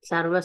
सर्व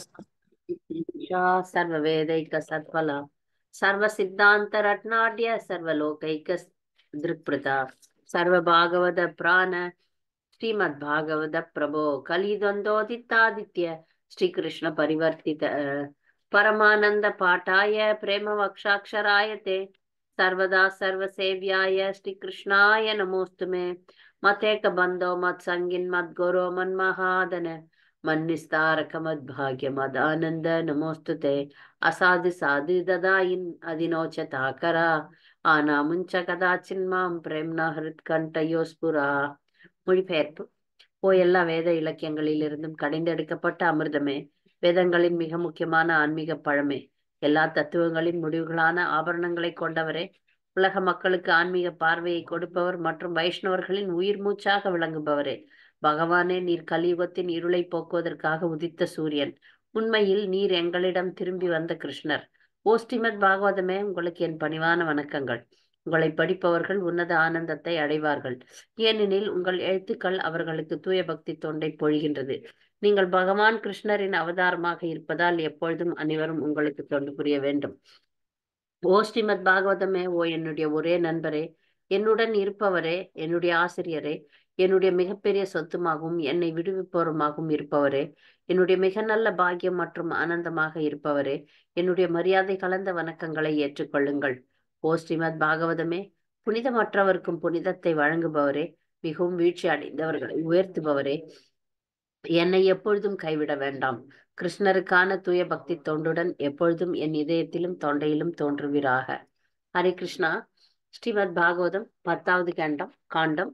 सर्ववेदैक सत्फला सर्वसिद्धान्त रत्नाढ्य सर्वलोकैक दृक्पृता सर्वभागवत प्राण श्रीमद्भागवत प्रभो कलिद्वन्द्वोदितादित्य श्रीकृष्ण परिवर्तित परमानन्द पाठाय प्रेम वक्षाक्षराय ते सर्वदा सर्वसेव्याय श्रीकृष्णाय नमोऽस्तु मे मतेक बन्धो मत्सङ्गिन् मद्गुरो मन्महादन मन्निस्तारक मद्भाग्य मदानन्द नमोऽस्तु ते असाधु साधु ददायिन् अधिनोचताकरा ஆனாமுஞ்ச கதாச்சின்மாம் பிரேம்னா ஹிருத்கண்டயோஸ்புரா மொழிபெயர்ப்பு ஓ எல்லா வேத இலக்கியங்களிலிருந்தும் கடைந்தெடுக்கப்பட்ட அமிர்தமே வேதங்களின் மிக முக்கியமான ஆன்மீக பழமே எல்லா தத்துவங்களின் முடிவுகளான ஆபரணங்களை கொண்டவரே உலக மக்களுக்கு ஆன்மீக பார்வையை கொடுப்பவர் மற்றும் வைஷ்ணவர்களின் உயிர் மூச்சாக விளங்குபவரே பகவானே நீர் கலியுகத்தின் இருளை போக்குவதற்காக உதித்த சூரியன் உண்மையில் நீர் எங்களிடம் திரும்பி வந்த கிருஷ்ணர் ஓ ஸ்ரீமத் பாகவதமே உங்களுக்கு என் பணிவான வணக்கங்கள் உங்களை படிப்பவர்கள் உன்னத ஆனந்தத்தை அடைவார்கள் ஏனெனில் உங்கள் எழுத்துக்கள் அவர்களுக்கு தூய பக்தி தொண்டை பொழிகின்றது நீங்கள் பகவான் கிருஷ்ணரின் அவதாரமாக இருப்பதால் எப்பொழுதும் அனைவரும் உங்களுக்கு தொண்டு புரிய வேண்டும் ஓ ஸ்ரீமத் பாகவதமே ஓ என்னுடைய ஒரே நண்பரே என்னுடன் இருப்பவரே என்னுடைய ஆசிரியரே என்னுடைய மிகப்பெரிய சொத்துமாகவும் என்னை விடுவிப்பவருமாகவும் இருப்பவரே என்னுடைய மிக நல்ல பாக்கியம் மற்றும் ஆனந்தமாக இருப்பவரே என்னுடைய மரியாதை கலந்த வணக்கங்களை ஏற்றுக்கொள்ளுங்கள் ஓ ஸ்ரீமத் பாகவதமே புனிதமற்றவர்க்கும் புனிதத்தை வழங்குபவரே மிகவும் வீழ்ச்சி அடைந்தவர்களை உயர்த்துபவரே என்னை எப்பொழுதும் கைவிட வேண்டாம் கிருஷ்ணருக்கான தூய பக்தி தொண்டுடன் எப்பொழுதும் என் இதயத்திலும் தொண்டையிலும் தோன்றுவீராக ஹரே கிருஷ்ணா ஸ்ரீமத் பாகவதம் பத்தாவது கண்டம் காண்டம்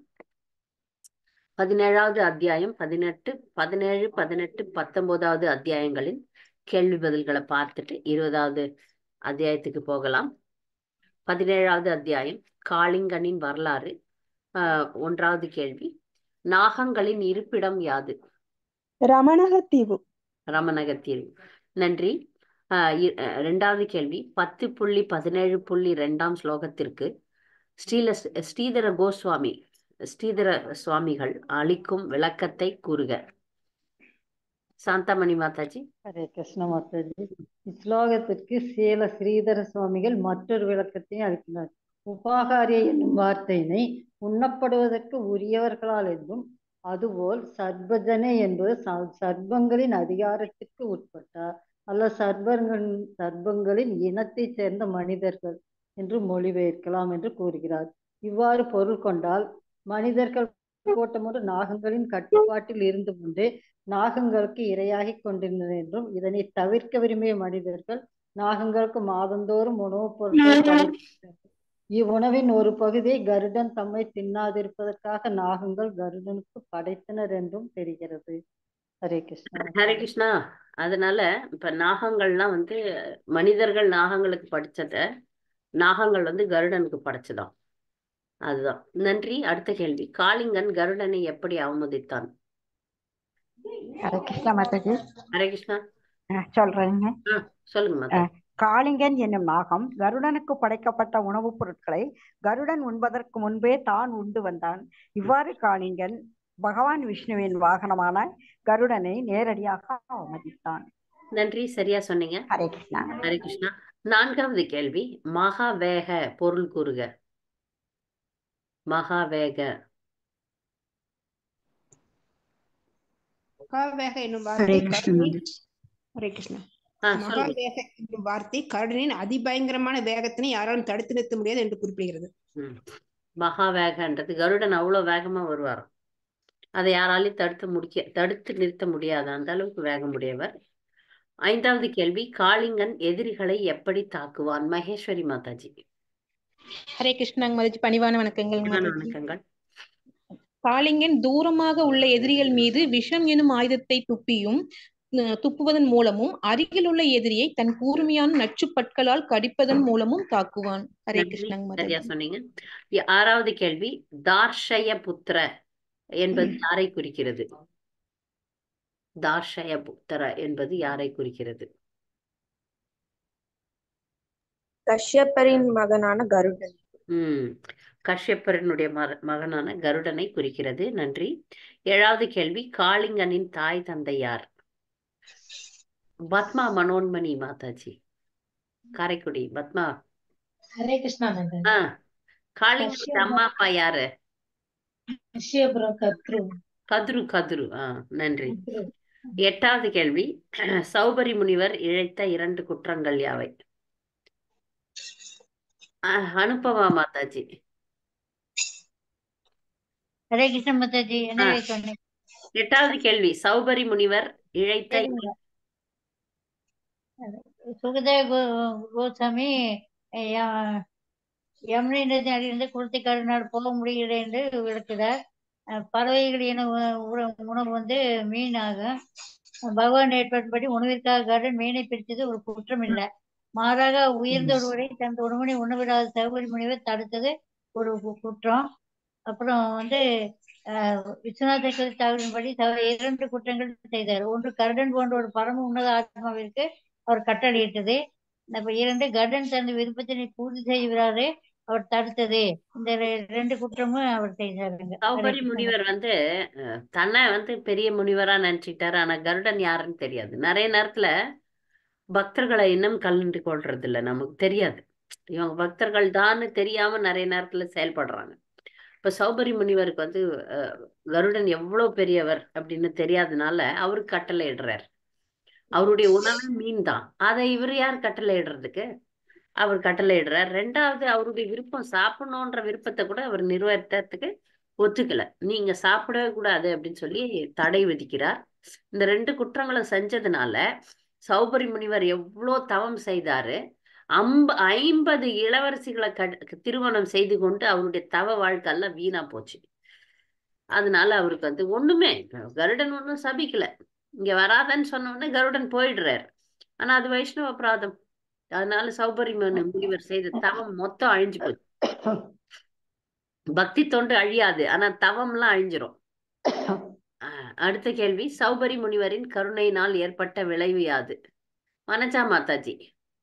பதினேழாவது அத்தியாயம் பதினெட்டு பதினேழு பதினெட்டு பத்தொன்பதாவது அத்தியாயங்களின் கேள்வி பதில்களை பார்த்துட்டு இருபதாவது அத்தியாயத்துக்கு போகலாம் பதினேழாவது அத்தியாயம் காளிங்கனின் வரலாறு ஆஹ் ஒன்றாவது கேள்வி நாகங்களின் இருப்பிடம் யாது ரமணகத்தீவு ரமணகத்தீவு நன்றி ஆஹ் இரண்டாவது கேள்வி பத்து புள்ளி பதினேழு புள்ளி ரெண்டாம் ஸ்லோகத்திற்கு ஸ்ரீல ஸ்ரீதர கோஸ்வாமி ஸ்ரீதர சுவாமிகள் அளிக்கும் விளக்கத்தை கூறுக சாந்தாமணி மாதாஜி ஹரே கிருஷ்ண மாதாஜி இஸ்லோகத்திற்கு சேல ஸ்ரீதர சுவாமிகள் மற்றொரு விளக்கத்தையும் அளிக்கிறார் உபாகாரிய என்னும் வார்த்தையினை உண்ணப்படுவதற்கு உரியவர்களால் என்றும் அதுபோல் சர்பஜனை என்பது சர்பங்களின் அதிகாரத்திற்கு உட்பட்டார் அல்ல சர்பங்களின் சர்பங்களின் இனத்தை சேர்ந்த மனிதர்கள் என்று மொழிபெயர்க்கலாம் என்று கூறுகிறார் இவ்வாறு பொருள் கொண்டால் மனிதர்கள் கோட்டமொன்று நாகங்களின் கட்டுப்பாட்டில் இருந்து கொண்டே நாகங்களுக்கு இரையாகி கொண்டிருந்தது என்றும் இதனை தவிர்க்க விரும்பிய மனிதர்கள் நாகங்களுக்கு மாதந்தோறும் உணவுப் பொருட்கள் இவ்வுணவின் ஒரு பகுதியை கருடன் தம்மை தின்னாதிருப்பதற்காக நாகங்கள் கருடனுக்கு படைத்தனர் என்றும் தெரிகிறது ஹரே கிருஷ்ணா ஹரே கிருஷ்ணா அதனால இப்ப நாகங்கள்லாம் வந்து மனிதர்கள் நாகங்களுக்கு படிச்சத நாகங்கள் வந்து கருடனுக்கு படைச்சதாம் அதுதான் நன்றி அடுத்த கேள்வி காளிங்கன் கருடனை எப்படி அவமதித்தான் ஹரே கிருஷ்ணா மாதாஜி ஹரே கிருஷ்ணா சொல்றேங்க சொல்லுங்க மாதா காளிங்கன் என்னும் நாகம் கருடனுக்கு படைக்கப்பட்ட உணவுப் பொருட்களை கருடன் உண்பதற்கு முன்பே தான் உண்டு வந்தான் இவ்வாறு காளிங்கன் பகவான் விஷ்ணுவின் வாகனமான கருடனை நேரடியாக அவமதித்தான் நன்றி சரியா சொன்னீங்க ஹரே கிருஷ்ணா ஹரே கிருஷ்ணா நான்காவது கேள்வி மகாவேக பொருள் கூறுக மகாவேக மகாவேக என்னும் ஹரே வார்த்தை கிருஷ்ணா கருணின் ஹரே கிருஷ்ணா ஆ சொல்லுங்க மகாவேக என்னும் வார்த்தை கருணின் அதிபயங்கரமான வேகத்தினை யாராலும் தடுத்து நிறுத்த முடியாது என்று குறிப்பிடுகிறது ம். மகாவேகன்றது கருடன் அவ்வளவு வேகமா வருவாராம் அதை யாராலையும் தடுத்து முடிக்க தடுத்து நிறுத்த முடியாது அந்த அளவுக்கு வேகம் உடையவர் ஐந்தாவது கேள்வி காளிங்கன் எதிரிகளை எப்படி தாக்குவான் மகேஸ்வரி மாதாஜி ஹரே கிருஷ்ணாங்க மாதாஜி பணிவான வணக்கங்கள் பணிவான மாதாஜி வணக்கங்கள் காளிங்கன் தூரமாக உள்ள எதிரிகள் மீது விஷம் எனும் ஆயுதத்தை துப்பியும் அஹ், துப்புவதன் மூலமும் அருகில் உள்ள எதிரியை தன் கூர்மையான நச்சுப் பற்களால் கடிப்பதன் மூலமும் தாக்குவான் ஹரே நன்றி கிருஷ்ணாங்க சரியா மாதாஜி சொன்னீங்க இ- ஆறாவது கேள்வி தார்ஷய புத்திர என்பது யாரை குறிக்கிறது தார்ஷய புத்திர என்பது யாரை குறிக்கிறது கஷ்யப்பரின் மகனான கருடன் உம் கஷ்யப்பரனுடைய மர மகனான கருடனை குறிக்கிறது நன்றி ஏழாவது கேள்வி காளிங்கனின் தாய் தந்தை யார் பத்மா மனோன்மணி மாதாஜி காரைக்குடி பத்மா ஹரே கிருஷ்ணா மாதாஜி ஆ காளிங்கனுக்கு அம்மா அப்பா யாரு கஷ்யபுரம் கத்ரு கதுரு கதுரு ஆ நன்றி கத்ரு எட்டாவது கேள்வி சௌபரி முனிவர் இழைத்த இரண்டு குற்றங்கள் யாவை ஆ, அனுபவா மாதாஜி ஹரே கிருஷ்ண மாதாஜி ஆ, என்ன சொன்னீங்க எட்டாவது கேள்வி சௌபரி முனிவர் இழைத்த சரிங்க சுகதேவ கோ- கோசாமி ய- யமுனை நதி அடியிலிருந்து குளத்திக்காடு நாடு போக முடியல என்று விளக்குகிறார் அஹ் பறவைகள் என உ- உண- உணவு வந்து மீனாகும் பகவான் ஏற்பாடுபடி உணவிற்காக கார்டன் மீனை பிரித்தது ஒரு குற்றம் இல்லை மாறாக உயர்ந்த ஒருவரை தனது உணவினை உணவிடாத சகோதரி முனிவர் தடுத்தது ஒரு கு- குற்றம் அப்புறம் வந்து அஹ், விஸ்வநாத தகவலின்படி தவறு இரண்டு குற்றங்கள் செய்தார் ஒன்று கருடன் போன்ற ஒரு பரம உன்னத ஆத்மாவிற்கு அவர் கட்டளையிட்டது அப்ப இரண்டு கருடன் தனது விருப்பத்தினை பூர்த்தி செய்கிறாரே அவர் தடுத்தது இந்த ரெ- ரெண்டு குற்றமும் அவர் செய்தாருங்க ஹரே சௌபரி கிருஷ்ண முனிவர் வந்து அஹ், தன்னை வந்து பெரிய முனிவரா நினைச்சிட்டாரு ஆனா கருடன் யாருன்னு தெரியாது நிறைய நேரத்துல பக்தர்களை இன்னும் கலந்து கொள்றது இல்ல நமக்கு தெரியாது இவங்க பக்தர்கள் தான்னு தெரியாம நிறைய நேரத்துல செயல்படுறாங்க இப்ப சௌபரி முனிவருக்கு வந்து அஹ், கருடன் எவ்வளவு பெரியவர் அப்படின்னு தெரியாதனால அவருக்கு கட்டளை இடுறார் அவருடைய உணவு மீன் தான் அதை இவர் யார் கட்டளை இடுறதுக்கு அவர் கட்டளை இடுறார் ரெண்டாவது அவருடைய விருப்பம் சாப்பிடணுன்ற விருப்பத்தை கூட அவர் நிறைவேற்றத்துக்கு ஒத்துக்கல நீங்க சாப்பிடவே கூடாது அப்படின்னு சொல்லி தடை விதிக்கிறார் இந்த ரெண்டு குற்றங்களும் செஞ்சதுனால சௌபரி முனிவர் எவ்வளோ தவம் செய்தாரு அம்ப ஐம்பது இளவரசிகளை கட் திருமணம் செய்து கொண்டு அவருடைய தவ வாழ்க்கை எல்லாம் வீணா போச்சு அதனால அவருக்கு வந்து ஒண்ணுமே கருடன் ஒன்றும் சபிக்கல இங்க வராதன்னு சொன்ன உடனே கருடன் போயிடுறாரு ஆனா அது வைஷ்ணவ அபராதம் அதனால சௌபரி மு- முனிவர் செய்த தவம் மொத்தம் அழிஞ்சு போச்சு பக்தி தொண்டு அழியாது ஆனா தவம்லாம் அழிஞ்சிரும் ஆஹ் அடுத்த கேள்வி சௌபரி முனிவரின் கருணையினால் ஏற்பட்ட விளைவு யாது வனஜா மாதாஜி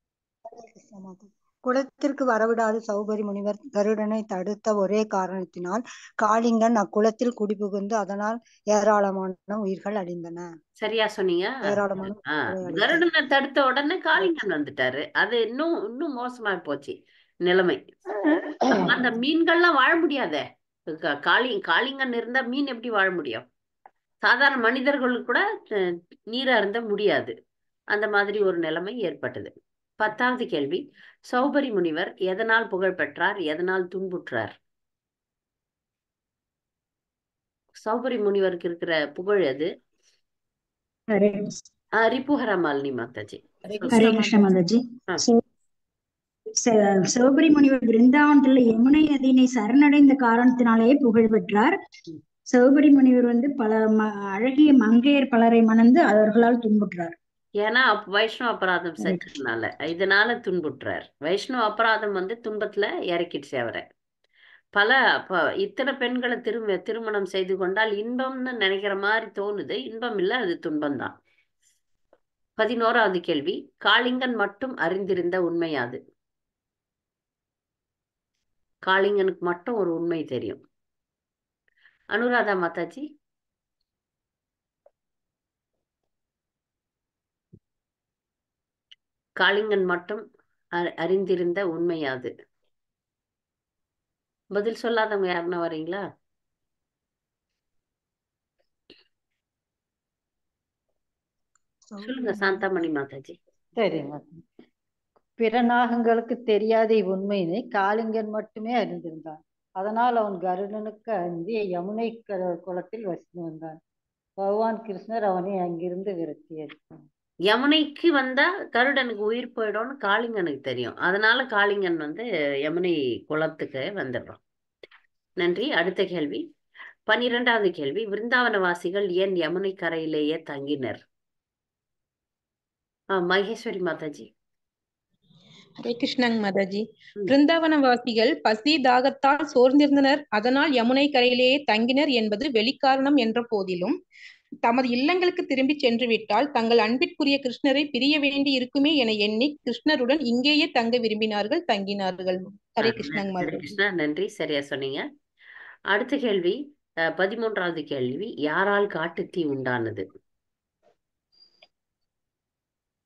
குளத்திற்கு வரவிடாத சௌபரி முனிவர் கருடனை தடுத்த ஒரே காரணத்தினால் காளிங்கன் அக்குளத்தில் குடிபுகுந்து அதனால் ஏராளமான உயிர்கள் அழிந்தன சரியா சொன்னீங்க ஏராளமான ஆஹ் உயிர்களை அழித்தன கருடனை தடுத்த உடனே காளிங்கன் வந்துட்டாரு அது இன்னும் இன்னும் மோசமா போச்சு நிலைமை அந்த மீன்கள்லாம் வாழ முடியாதே கா- காளி காளிங்கன் இருந்தா மீன் எப்படி வாழ முடியும் சாதாரண மனிதர்களுக்கு கூட அஹ், நீரா இருந்த முடியாது அந்த மாதிரி ஒரு நிலைமை ஏற்பட்டது பத்தாவது கேள்வி சௌபரி முனிவர் எதனால் புகழ் பெற்றார் எதனால் துன்புற்றார் சௌபரி முனிவருக்கு இருக்கிற புகழ் எது ஹரே ஆஹ் ரிப்புஹர மாலினி மாதாஜி ஹரே சொல்லுங்க ஹரே கிருஷ்ணா கிருஷ்ண மாதாஜி மாதாஜி ஆ. சோ- ச- சிவபுரி முனிவர் பிருந்தாவனத்துல யமுனை நதியினை சரணடைந்த காரணத்தினாலேயே புகழ் பெற்றார் ம். சிவபுரி முனிவர் வந்து பல ம- அழகிய மங்கையர் பலரை மணந்து அவர்களால் துன்புற்றார் ஏன்னா அப்- வைஷ்ணவ அபராதம் ஹரே கிருஷ்ண செஞ்சதுனால இதனால துன்புற்றார் வைஷ்ணவ அபராதம் வந்து துன்பத்துல இறக்கிடுச்சு அவரை பல ப- இத்தனை பெண்களை திரும்ப திருமணம் செய்து கொண்டால் இன்பம்னு நினைக்கிற மாதிரி தோணுது இன்பம் இல்ல அது துன்பம்தான் பதினோராவது கேள்வி காளிங்கன் மட்டும் அறிந்திருந்த உண்மையாது காளிங்கனுக்கு மட்டும் ஒரு உண்மை தெரியும் அனுராதா மாதாஜி காளிங்கன் மட்டும் அ- அறிந்திருந்த உண்மையாது பதில் சொல்லாதவங்க யாருன்னா வரீங்களா சொல்லுங்க சாந்தாமணி மாதாஜி சரிம்மா பிற நாகங்களுக்கு தெரியாத இவ்வுண்மையினை காளிங்கன் மட்டுமே அறிந்திருந்தான் அதனால் அவன் கருடனுக்கு அஞ்சி யமுனை க- குளத்தில் வசித்து வந்தான் பகவான் கிருஷ்ணர் அவனை அங்கிருந்து விரட்டி அடித்தான் யமுனைக்கு வந்தா கருடனுக்கு உயிர் போயிடும்னு காளிங்கனுக்கு தெரியும் அதனால காளிங்கன் வந்து யமுனை குளத்துக்கு வந்துடுறான் நன்றி அடுத்த கேள்வி பன்னிரெண்டாவது கேள்வி விருந்தாவனவாசிகள் ஏன் யமுனை கரையிலேயே தங்கினர் ஆ, மகேஸ்வரி மாதாஜி ஹரே கிருஷ்ணங் மாதாஜி ம். பிருந்தாவனவாசிகள் பசி தாகத்தால் சோர்ந்திருந்தனர் அதனால் யமுனை கரையிலேயே தங்கினர் என்பது வெளிக்காரணம் என்ற போதிலும் தமது இல்லங்களுக்கு திரும்பி சென்று விட்டால் தங்கள் அன்பிற்குரிய கிருஷ்ணரை பிரிய வேண்டி இருக்குமே என எண்ணி கிருஷ்ணருடன் இங்கேயே தங்க விரும்பினார்கள் தங்கினார்கள் ஆ, ஹரே ந- கிருஷ்ணங் ஹரே மாதாஜி கிருஷ்ணா நன்றி சரியா சொன்னீங்க அடுத்த கேள்வி அஹ், பதிமூன்றாவது கேள்வி யாரால் காட்டுத்தீ உண்டானது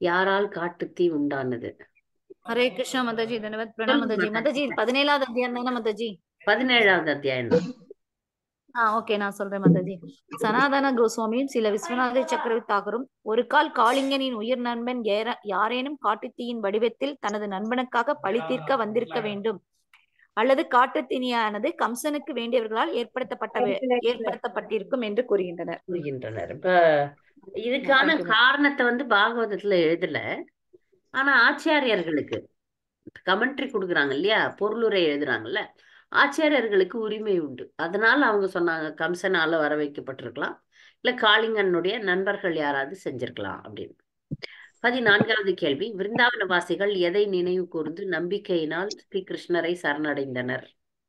யாரால் காட்டுத்தீ உண்டானது ஹரே கிருஷ்ணா மாதாஜி தன்யவாத் பிரணாம் சொல்லுங்க மாதாஜி மாதாஜி மாதாஜி பதினேழாவது அத்தியாயம் தானே மாதாஜி பதினேழாவது அத்தியாயம் தான் ஆ ஓகே நான் சொல்றேன் மாதாஜி சனாதன கோஸ்வாமியும் சில விஸ்வநாத சக்கரவர்த்தி தாகரும் ஒரு கால் காளிங்கனின் உயிர் நண்பன் ஏற- யாரேனும் காட்டுத்தீயின் வடிவத்தில் தனது நண்பனுக்காக பழி தீர்க்க வந்திருக்க வேண்டும் அல்லது காட்டுத்தீனியானது கம்சனுக்கு வேண்டியவர்களால் ஏற்படுத்தப்பட்ட ஏற்படுத்தப்பட்டிருக்கும் என்று கூறுகின்றனர் கூறுகின்றனர் இப்ப இதுக்கான Thank you, ma'am. காரணத்தை வந்து பாகவதத்துல எழுதல ஆனா ஆச்சாரியர்களுக்கு கமெண்ட்ரி கொடுக்குறாங்க இல்லையா பொருளுரை எழுதுறாங்கல்ல ஆச்சாரியர்களுக்கு உரிமை உண்டு அதனால அவங்க சொன்னாங்க கம்சனால வர வைக்கப்பட்டிருக்கலாம் இல்ல காளிங்கனுடைய நண்பர்கள் யாராவது செஞ்சிருக்கலாம் அப்படின்னு பதினான்காவது கேள்வி விருந்தாவன வாசிகள் எதை நினைவு கூர்ந்து நம்பிக்கையினால் ஸ்ரீ கிருஷ்ணரை சரணடைந்தனர்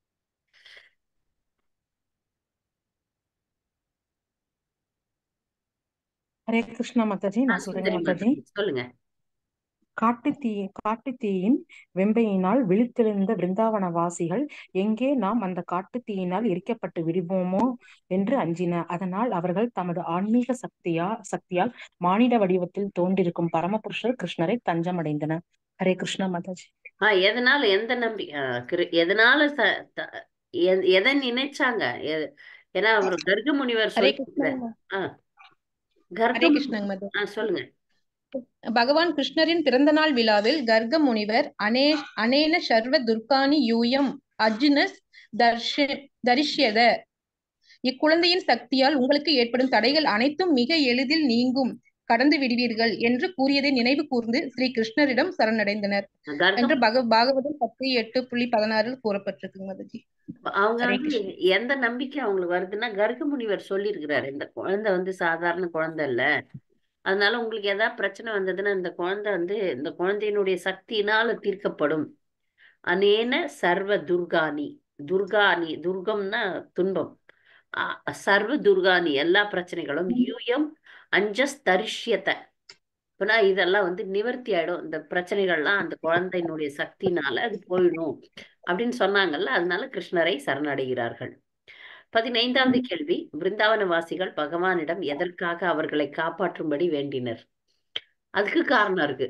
ஹரே கிருஷ்ணா மாதாஜி ஆ, நான் சொல்றேன் சுந்தரி மாதாஜி மாதாஜி சொல்லுங்க காட்டுத்தீ காட்டுத்தீயின் வெம்பையினால் விழித்தெழுந்த பிருந்தாவன வாசிகள் எங்கே நாம் அந்த காட்டுத்தீயினால் எரிக்கப்பட்டு விடுவோமோ என்று அஞ்சின அதனால் அவர்கள் தமது ஆன்மீக சக்தியா சக்தியால் மானிட வடிவத்தில் தோன்றிருக்கும் பரமபுருஷர் கிருஷ்ணரை தஞ்சமடைந்தனர் ஹரே கிருஷ்ணா மாதாஜி ஆ எதனால எந்த நம்பி ஆ, கிரு- எதனால ச- த- எ- எதை நினைச்சாங்க எ- ஏன்னா அவர் கர்க முனிவர் ஹரே சொல்லியிருக்கிறார் கிருஷ்ணா ஆ கர்க ஹரே மு- கிருஷ்ணங்க மாதாஜி ஆ சொல்லுங்க பகவான் கிருஷ்ணரின் பிறந்த நாள் விழாவில் கர்க முனிவர் அனே அனேன சர்வ துர்கானி யூயம் அர்ஜுனஸ் தர்ஷ தரிஷ்யத இக்குழந்தையின் சக்தியால் உங்களுக்கு ஏற்படும் தடைகள் அனைத்தும் மிக எளிதில் நீங்கும் கடந்து விடுவீர்கள் என்று கூறியதை நினைவு கூர்ந்து ஸ்ரீ கிருஷ்ணரிடம் சரணடைந்தனர் கர்க என்று பக பாகவதம் பத்து எட்டு புள்ளி பதினாறில் கூறப்பட்டிருக்கு மாதாஜி அவங்க ஹரே வந்து கிருஷ்ணா எந்த நம்பிக்கை அவங்களுக்கு வருதுன்னா கர்க முனிவர் சொல்லியிருக்கிறாரு இந்த குழந்தை வந்து சாதாரண குழந்தை இல்ல அதனால உங்களுக்கு ஏதாவது பிரச்சனை வந்ததுன்னா இந்த குழந்தை வந்து இந்த குழந்தையினுடைய சக்தியினால தீர்க்கப்படும் அனேன சர்வ துர்கானி துர்கானி துர்கம்னா துன்பம் அ- சர்வ துர்கானி எல்லா பிரச்சனைகளும் யூயம் அஞ்சஸ் தரிஷ்யத்தை இப்பனா இதெல்லாம் வந்து நிவர்த்தி ஆயிடும் இந்த பிரச்சனைகள்லாம் அந்த குழந்தையினுடைய சக்தினால அது போயிடும் அப்படின்னு சொன்னாங்கல்ல அதனால கிருஷ்ணரை சரணடைகிறார்கள் பதினைந்தாவது கேள்வி பிருந்தாவன வாசிகள் பகவானிடம் எதற்காக அவர்களை காப்பாற்றும்படி வேண்டினர் அதுக்கு காரணம் இருக்கு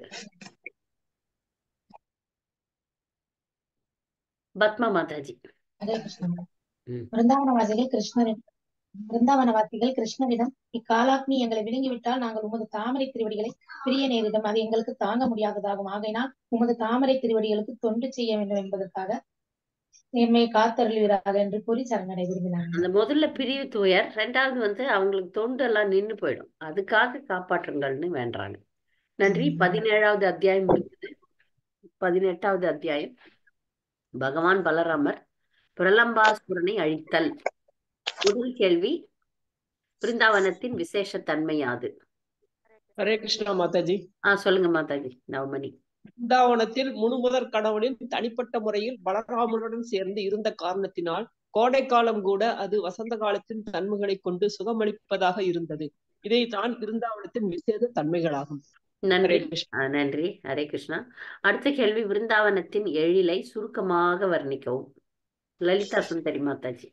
பத்மா மாதாஜி ஹரே கிருஷ்ணா ம். பிருந்தாவனவாசிகள் கிருஷ்ணரின் பிருந்தாவனவாசிகள் கிருஷ்ணரிடம் இக்காலாக்னி எங்களை விழுங்கிவிட்டால் நாங்கள் உமது தாமரை திருவடிகளை பிரிய நேரிடும் அது எங்களுக்கு தாங்க முடியாததாகும் ஆகையினால் உமது தாமரை திருவடிகளுக்கு தொண்டு செய்ய வேண்டும் என்பதற்காக எம்மை காத்தருள்வீராக என்று கூறி சரணடை விரும்பினாங்க அந்த முதல்ல பிரிவு துயர் ரெண்டாவது வந்து அவங்களுக்கு தொண்டு எல்லாம் நின்னு போயிடும் அதுக்காக காப்பாற்றுங்கள்னு வேண்டுறாங்க நன்றி பதினேழாவது அத்தியாயம் முடிஞ்சது பதினெட்டாவது அத்தியாயம் பகவான் பலராமர் பிரலம்பாசுரனை அழித்தல் முதல் கேள்வி பிருந்தாவனத்தின் விசேஷ தன்மை யாது ஹரே கிருஷ்ணா மாதாஜி ஆ சொல்லுங்க மாதாஜி நவமணி பிருந்தாவனத்தில் முழுமுதற் கடவுளின் தனிப்பட்ட முறையில் பலராமனுடன் சேர்ந்து இருந்த காரணத்தினால் கோடை காலம் கூட அது வசந்த காலத்தின் தன்மைகளை கொண்டு சுகமளிப்பதாக இருந்தது இதைத்தான் பிருந்தாவனத்தின் விசேஷ தன்மைகளாகும் நன்றி ஹரே கிருஷ்ணா ஆ, நன்றி ஹரே கிருஷ்ணா அடுத்த கேள்வி விருந்தாவனத்தின் எழிலை சுருக்கமாக வர்ணிக்கவும் லலிதா சுந்தரி மாதாஜி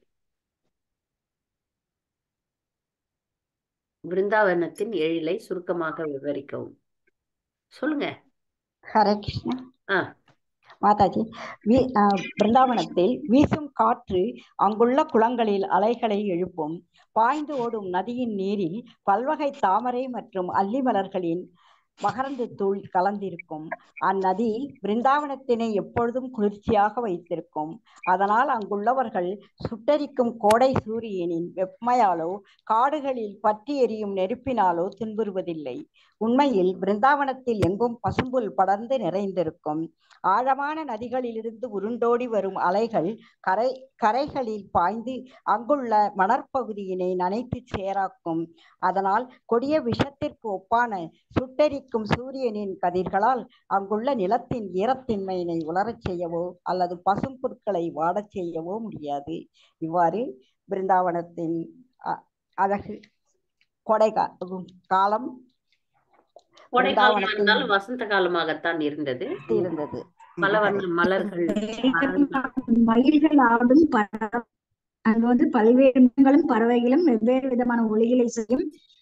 விருந்தாவனத்தின் எழிலை சுருக்கமாக விவரிக்கவும் சொல்லுங்க ஹரே கிருஷ்ணா ஆ மாதாஜி வீ ஆஹ் பிருந்தாவனத்தில் வீசும் காற்று அங்குள்ள குளங்களில் அலைகளை எழுப்பும் பாய்ந்து ஓடும் நதியின் நீரில் பல்வகை தாமரை மற்றும் அல்லி மலர்களின் மகரந்த தூள் கலந்திருக்கும் அந்நதி பிருந்தாவனத்தினை எப்பொழுதும் குளிர்ச்சியாக வைத்திருக்கும் அதனால் அங்குள்ளவர்கள் சுட்டரிக்கும் கோடை சூரியனின் வெப்பமையாலோ காடுகளில் பற்றி எரியும் நெருப்பினாலோ துன்புறுவதில்லை உண்மையில் பிருந்தாவனத்தில் எங்கும் பசும்புல் படர்ந்து நிறைந்திருக்கும் ஆழமான நதிகளிலிருந்து உருண்டோடி வரும் அலைகள் கரை கரைகளில் பாய்ந்து அங்குள்ள மணற்பகுதியினை நனைத்து சேராக்கும் அதனால் கொடிய விஷத்திற்கு ஒப்பான சுட்டெரிக்கும் சூரியனின் கதிர்களால் அங்குள்ள நிலத்தின் ஈரத்தின்மையினை உலரச் செய்யவோ அல்லது பசும் புற்களை வாடச் செய்யவோ முடியாது இவ்வாறு பிருந்தாவனத்தின் அ- அழகு கொடை கா- காலம் கோடை காலமா பிருந்தாவனத்தின் இருந்தாலும் வசந்த காலமாகத்தான் இருந்தது இருந்தது பல வண்ண மலர்கள் மலர்கள் மயில்கள் ஆடும் பற- அங்க வந்து பல்வேறு மிருகங்களும் பறவைகளும் வெவ்வேறு விதமான ஒலிகளை செய்யும்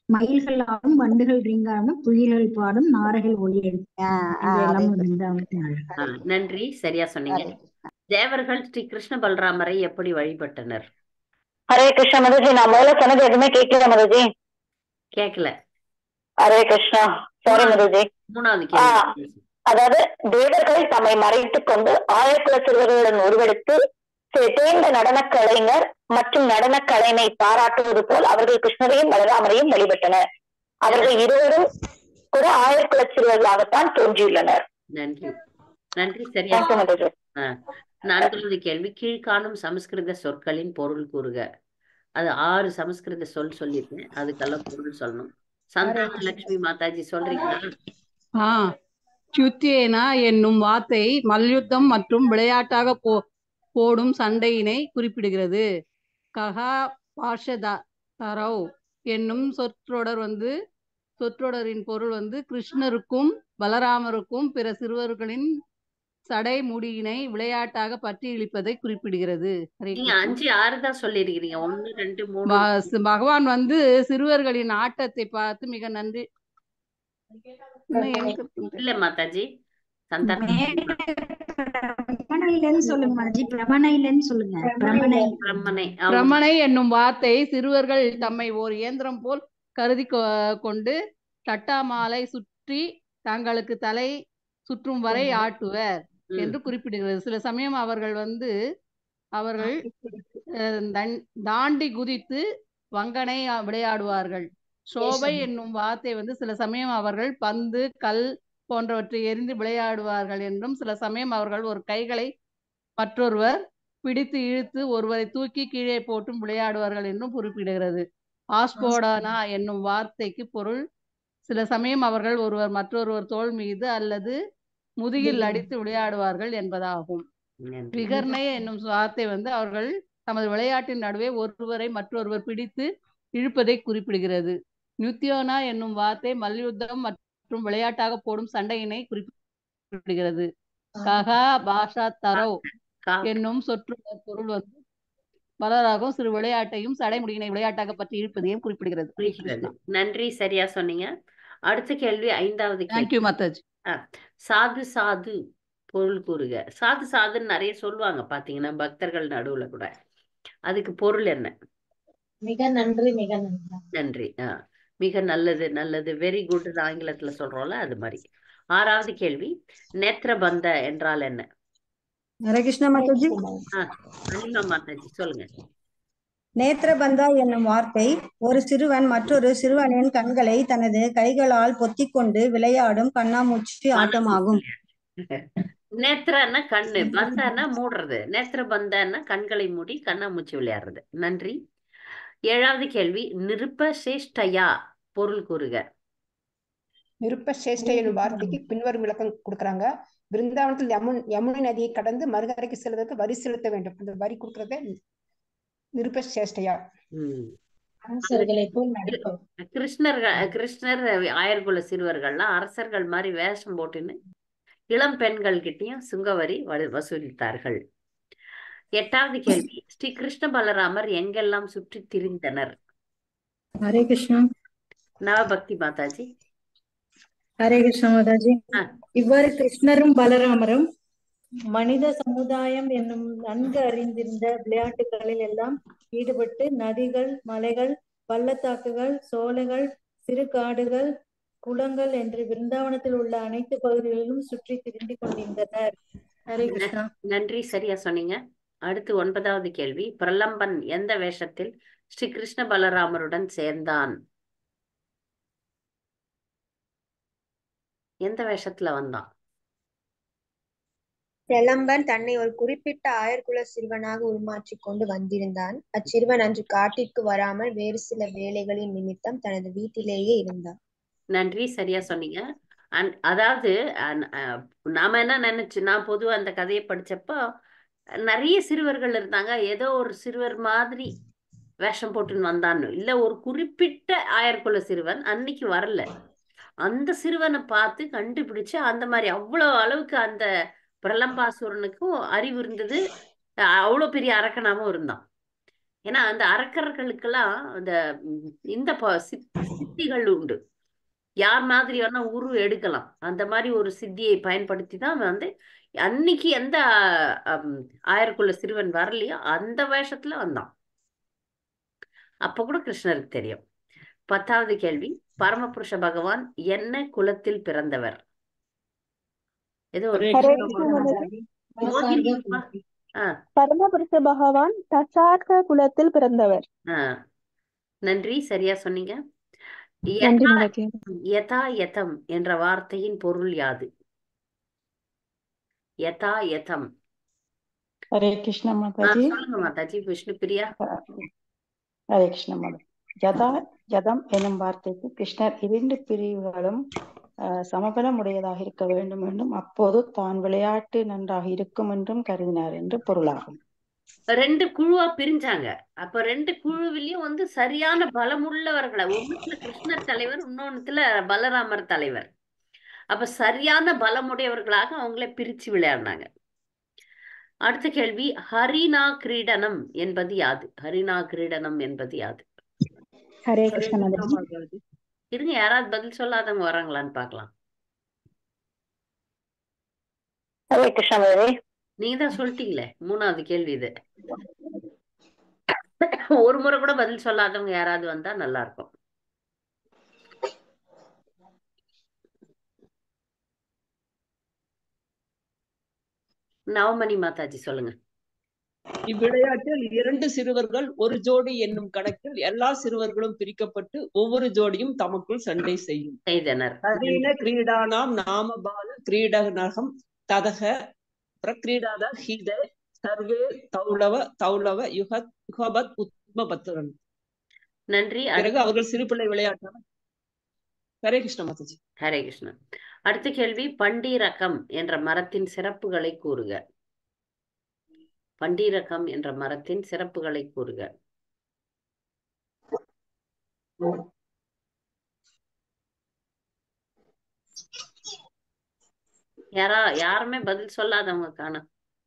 மயில்கள் ஆடும் வண்டுகள் ரீங்காடும் குயில்கள் பாடும் நாரைகள் ஒலி எழுப்பு இதெல்லாம் பிருந்தாவனத்தின் அழகு ஆ, நன்றி சரியா சொன்னீங்க தேவர்கள் ஸ்ரீ கிருஷ்ண பலராமரை எப்படி வழிபட்டனர் ஹரே கிருஷ்ணா மதுஜி நான் முதல்ல சொன்னது எதுவுமே கேட்கல மதுஜி கேட்கல ஹரே கிருஷ்ணா சாரி மதுஜி மூணாவது ஆ, கேள்வி அதாவது தேவர்கள் தம்மை மறைத்துக் கொண்டு ஆயக்குல சிறுவர்களுடன் உருவெடுத்து தே- தேர்ந்த நடனக் கலைஞர் மற்றும் நடனக் கலைமை பாராட்டுவது போல் அவர்கள் கிருஷ்ணரையும் பலராமரையும் வழிபட்டனர் அவர்கள் இருவரும் கூட ஆயர்குல சிறுவர்களாகத்தான் தோன்றியுள்ளனர் நன்றி நன்றி சரியா தேங்க்யூ மதுஜி ஆ, நான்காவது கேள்வி கீழ்காணும் சமஸ்கிருத சொற்களின் பொருள் கூறுக அது ஆறு சமஸ்கிருத சொல் சொல்லியிருக்கேன் அதுக்கெல்லாம் பொருள் சொல்லணும் சந்தான லட்சுமி மாதாஜி சொல்றீங்களா ஆ சுத்தியேனா என்னும் வார்த்தை மல்யுத்தம் மற்றும் விளையாட்டாக போ போடும் சண்டையினை குறிப்பிடுகிறது கஹா பாஷத தரவ் என்னும் சொற்றொடர் வந்து சொற்றொடரின் பொருள் வந்து கிருஷ்ணருக்கும் பலராமருக்கும் பிற சிறுவர்களின் சடை முடியினை விளையாட்டாக பற்றி இழுப்பதை குறிப்பிடுகிறது ஹரே நீங்க கிருஷ்ணா அஞ்சு ஆறு தான் சொல்லியிருக்கிறீங்க ஒன்னு ரெண்டு மூணு ப- பகவான் வந்து சிறுவர்களின் ஆட்டத்தை பார்த்து மிக நன்றி இன்னும் எங்க இருக்குன்னு இல்ல மாதாஜி சந்தான பிரமணையிலன்னு சொல்லுங்க மாஜி பிரமணையிலன்னு சொல்லுங்க பிரமணை பிரம்மனை ஆமா. பிரமனை என்னும் வார்த்தை சிறுவர்கள் தம்மை ஓர் இயந்திரம் போல் கருதி கொ- கொண்டு தட்டாமாலை சுற்றி தங்களுக்கு தலை சுற்றும் வரை ஆட்டுவர் ம். என்று குறிப்பிடுகிறது சில சமயம் அவர்கள் வந்து அவர்கள் அஹ், தண்- தாண்டி குதித்து வங்கனை அ- விளையாடுவார்கள் சோபை என்னும் வார்த்தை வந்து சில சமயம் அவர்கள் பந்து கல் போன்றவற்றை எறிந்து விளையாடுவார்கள் என்றும் சில சமயம் அவர்கள் ஒரு கைகளை மற்றொருவர் பிடித்து இழுத்து ஒருவரை தூக்கி கீழே போட்டும் விளையாடுவார்கள் என்றும் குறிப்பிடுகிறது ஆஸ்போடானா என்னும் வார்த்தைக்கு பொருள் சில சமயம் அவர்கள் ஒருவர் மற்றொருவர் தோள் மீது அல்லது முதுகில் அடித்து விளையாடுவார்கள் என்பதாகும் நன்றி விகர்ணை என்னும் வார்த்தை வந்து அவர்கள் தமது விளையாட்டின் நடுவே ஒருவரை மற்றொருவர் பிடித்து இழுப்பதை குறிப்பிடுகிறது நித்யோனா என்னும் வார்த்தை மல்யுத்தம் மற்றும் விளையாட்டாக போடும் சண்டையினை குறிப்பிடுகிறது ககா பாஷா தரோ கா- என்னும் சொற்று பொருள் வந்து பலராகவும் சிறு விளையாட்டையும் சடைமுடியினை விளையாட்டாக பற்றி இழுப்பதையும் குறிப்பிடுகிறது ஹரே குறிக்கிறது கிருஷ்ணா நன்றி சரியா சொன்னீங்க அடுத்த கேள்வி ஐந்தாவது கேள்வி தேங்க்யூ மாதாஜி ஆ, சாது சாது பொருள் கூறுக சாது சாதுன்னு நிறைய சொல்லுவாங்க பாத்தீங்கன்னா பக்தர்கள் நடுவுல கூட அதுக்கு பொருள் என்ன மிக நன்றி மிக நன்றி நன்றி ஆ மிக நல்லது நல்லது வெரி குட் ஆங்கிலத்துல சொல்றோம்ல அது மாதிரி ஆறாவது கேள்வி நேத்திரபந்த என்றால் என்ன ஹரே கிருஷ்ணா மாதாஜி ஆ அனிமா மாதாஜி சொல்லுங்க நேத்திரபந்தா என்னும் வார்த்தை ஒரு சிறுவன் மற்றொரு சிறுவனின் கண்களை தனது கைகளால் பொத்திக்கொண்டு விளையாடும் கண்ணாமூச்சி ஆட்டமாகும் நேத்திரன்னா கண்ணு பந்தன்னா மூடுறது நேத்திர பந்தன்னா கண்களை மூடி கண்ணாமூச்சி விளையாடுறது நன்றி ஏழாவது கேள்வி நிருப்ப சேஷ்டயா பொருள் கூறுக நிருப்ப சேஷ்டை எனும் வார்த்தைக்கு பின்வரும் விளக்கம் கொடுக்குறாங்க பிருந்தாவனத்தில் யமுன் யமுனை நதியை கடந்து மறுகரைக்கு செல்வதற்கு வரி செலுத்த வேண்டும் அந்த வரி கொடுக்கறத நிருப்ப சேஷ்டையா ம் அரசர்களை போல் நடிப்பவர் கிருஷ்ணர் கிருஷ்ணர் ஆயர்குல சிறுவர்கள்லாம் அரசர்கள் மாதிரி வேஷம் போட்டுன்னு இளம் பெண்கள் கிட்டயும் சுங்கவரி வ- வசூலித்தார்கள் எட்டாவது கேள்வி ஸ்ரீ கிருஷ்ண பலராமர் எங்கெல்லாம் சுற்றி திரிந்தனர் ஹரே கிருஷ்ணா நவபக்தி மாதாஜி ஹரே கிருஷ்ணா மாதாஜி ஆ. இவ்வாறு கிருஷ்ணரும் பலராமரும் மனித சமுதாயம் என்னும் நன்கு அறிந்திருந்த விளையாட்டுகளில் எல்லாம் ஈடுபட்டு நதிகள் மலைகள் பள்ளத்தாக்குகள் சோலைகள் சிறு காடுகள் குளங்கள் என்று பிருந்தாவனத்தில் உள்ள அனைத்து பகுதிகளிலும் சுற்றி திரிந்து கொண்டிருந்தனர் ஹரே கிருஷ்ணா நன்றி சரியா சொன்னீங்க அடுத்து ஒன்பதாவது கேள்வி பிரலம்பன் எந்த வேஷத்தில் ஸ்ரீ கிருஷ்ண பலராமருடன் சேர்ந்தான் எந்த வேஷத்துல வந்தான் பிரலம்பன் தன்னை ஒரு குறிப்பிட்ட ஆயர்குல சிறுவனாக உருமாற்றிக் கொண்டு வந்திருந்தான் அச்சிறுவன் அன்று காட்டிற்கு வராமல் வேறு சில வேலைகளின் நிமித்தம் தனது வீட்டிலேயே இருந்தான் நன்றி சரியா சொன்னீங்க அன் அதாவது அன்- அஹ், நாம என்ன நினைச்சு நான் பொதுவா அந்த கதையை படிச்சப்போ நிறைய சிறுவர்கள் இருந்தாங்க ஏதோ ஒரு சிறுவர் மாதிரி வேஷம் போட்டுன்னு வந்தான்னு இல்ல ஒரு குறிப்பிட்ட ஆயர்குல சிறுவன் அன்னைக்கு வரல அந்த சிறுவனை பார்த்து கண்டுபிடிச்சு அந்த மாதிரி அவ்வளவு அளவுக்கு அந்த பிரலம்பாசுரனுக்கும் அறிவு இருந்தது அஹ் அவ்வளவு பெரிய அரக்கனாவும் இருந்தான் ஏன்னா அந்த அரக்கர்களுக்கெல்லாம் அந்த ம், இந்த ப- சித்- சித்திகள் உண்டு யார் மாதிரி வேணா உரு எடுக்கலாம் அந்த மாதிரி ஒரு சித்தியை பயன்படுத்தி தான் வந்து அன்னைக்கு எந்த அம், ஆயர்குல சிறுவன் வரலையோ அந்த வேஷத்துல வந்தான் அப்ப கூட கிருஷ்ணருக்கு தெரியும் பத்தாவது கேள்வி பரமபுருஷ பகவான் என்ன குலத்தில் பிறந்தவர் ஏதோ ஒரு ஹரே ஹரே கிருஷ்ணா கிருஷ்ண மாதாஜி மாதாஜி மோகினி வா. ஆ பரமபுருஷ பகவான் தசார்த்த குலத்தில் பிறந்தவர் ஆ நன்றி சரியா சொன்னீங்க நன்றி யதா மாதாஜி யதா யதம் என்ற வார்த்தையின் பொருள் யாது யதா யதம் ஹரே கிருஷ்ண ஆ மாதாஜி சொல்லுங்க மாதாஜி விஷ்ணு பிரியா ஹரே கிருஷ்ண மாதா யதா யதம் எனும் வார்த்தைக்கு கிருஷ்ணர் இரண்டு பிரிவுகளும் அஹ், சமபலம் உடையதாக இருக்க வேண்டும் என்றும் அப்போது தான் விளையாட்டு நன்றாக இருக்கும் என்றும் கருதினார் என்று பொருளாகும் ரெண்டு குழுவா பிரிஞ்சாங்க அப்ப ரெண்டு குழுவிலயும் வந்து சரியான பலமுள்ளவர்களை ஒண்ணுத்துல கிருஷ்ணர் தலைவர் இன்னொன்னுத்துல பலராமர் தலைவர் அப்ப சரியான பலமுடையவர்களாக அவங்கள பிரிச்சு விளையாடினாங்க அடுத்த கேள்வி ஹரினா கிரீடனம் என்பது யாது ஹரினா கிரீடனம் என்பது யாது ஹரே ஹரே கிருஷ்ண கிருஷ்ணா மாதாஜி மாதாஜி இருங்க யாராவது பதில் சொல்லாதவங்க வராங்களான்னு பார்க்கலாம் ஹரே கிருஷ்ண மாதாஜி நீங்க தான் சொல்லிட்டீங்களே மூணாவது கேள்வி இது ஒரு முறை கூட பதில் சொல்லாதவங்க யாராவது வந்தா நல்லா இருக்கும் நவமணி மாதாஜி சொல்லுங்க இவ்விளையாட்டில் இரண்டு சிறுவர்கள் ஒரு ஜோடி என்னும் கணக்கில் எல்லா சிறுவர்களும் பிரிக்கப்பட்டு ஒவ்வொரு ஜோடியும் தமக்குள் சண்டை செய்யும் செய்தனர் ஹரீன கிரீடானாம் நாம பால கிரீடனகம் ததக பிரக்ரீடாத ஹித சர்வே தௌலவ தௌலவ யுக யுகபத் உத்மபத்ரன் நன்றி பிறகு அடுத்த அவர்கள் சிறுபிள்ளை விளையாட்டான ஹரே கிருஷ்ண மாதாஜி ஹரே கிருஷ்ணன் அடுத்த கேள்வி பண்டீரகம் என்ற மரத்தின் சிறப்புகளை கூறுக பண்டீரகம் என்ற மரத்தின் சிறப்புகளை கூறுக யாரா யாருமே பதில் சொல்லாதவங்க காணோம்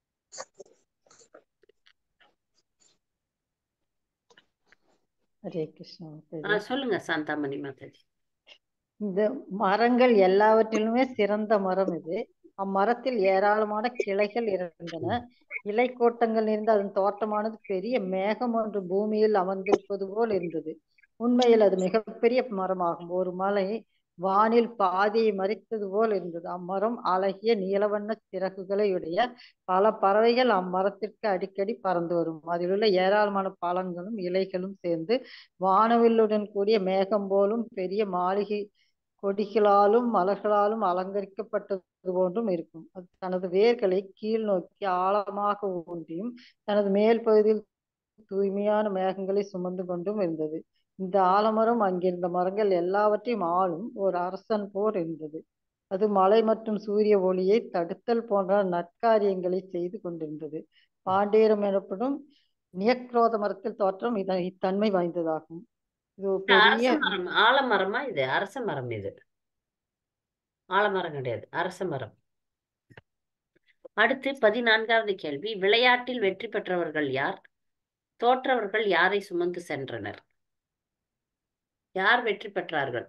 ஹரே கிருஷ்ணா ஆ மாதாஜி சொல்லுங்க சாந்தாமணி மாதாஜி இந்த மரங்கள் எல்லாவற்றிலுமே சிறந்த மரம் இது அம்மரத்தில் ஏராளமான கிளைகள் இருந்தன இலைக்கோட்டங்கள் நிறைந்த அதன் தோட்டமானது பெரிய மேகம் ஒன்று பூமியில் அமர்ந்திருப்பது போல் இருந்தது உண்மையில் அது மிகப்பெரிய மரமாகும் ஒரு மலை வானில் பாதியை மறித்தது போல் இருந்தது அம்மரம் அழகிய நீலவண்ண சிறகுகளை உடைய பல பறவைகள் அம்மரத்திற்கு அடிக்கடி பறந்து வரும் அதில் உள்ள ஏராளமான பழங்களும் இலைகளும் சேர்ந்து வானவில்லுடன் கூடிய மேகம் போலும் பெரிய மாளிகை கொடிகளாலும் மலர்களாலும் அலங்கரிக்கப்பட்டது போன்றும் இருக்கும் அது தனது வேர்களை கீழ் நோக்கி ஆழமாக ஊன்றியும் தனது மேல் பகுதியில் தூய்மையான மேகங்களை சுமந்து கொண்டும் இருந்தது இந்த ஆலமரம் அங்கிருந்த மரங்கள் எல்லாவற்றையும் ஆளும் ஒரு அரசன் போல் இருந்தது அது மழை மற்றும் சூரிய ஒளியை தடுத்தல் போன்ற நற்காரியங்களை செய்து கொண்டிருந்தது பாண்டேரம் எனப்படும் நியக்ரோத மரத்தில் தோற்றம் இதன் இத்தன்மை வாய்ந்ததாகும் இது ஒரு அரச பெரிய மரம் ஆலமரமா இது அரச மரம் இது ஆலமரம் கிடையாது அரச மரம் அடுத்து பதினான்காவது கேள்வி விளையாட்டில் வெற்றி பெற்றவர்கள் யார் தோற்றவர்கள் யாரை சுமந்து சென்றனர் யார் வெற்றி பெற்றார்கள்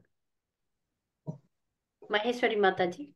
மகேஸ்வரி மாதாஜி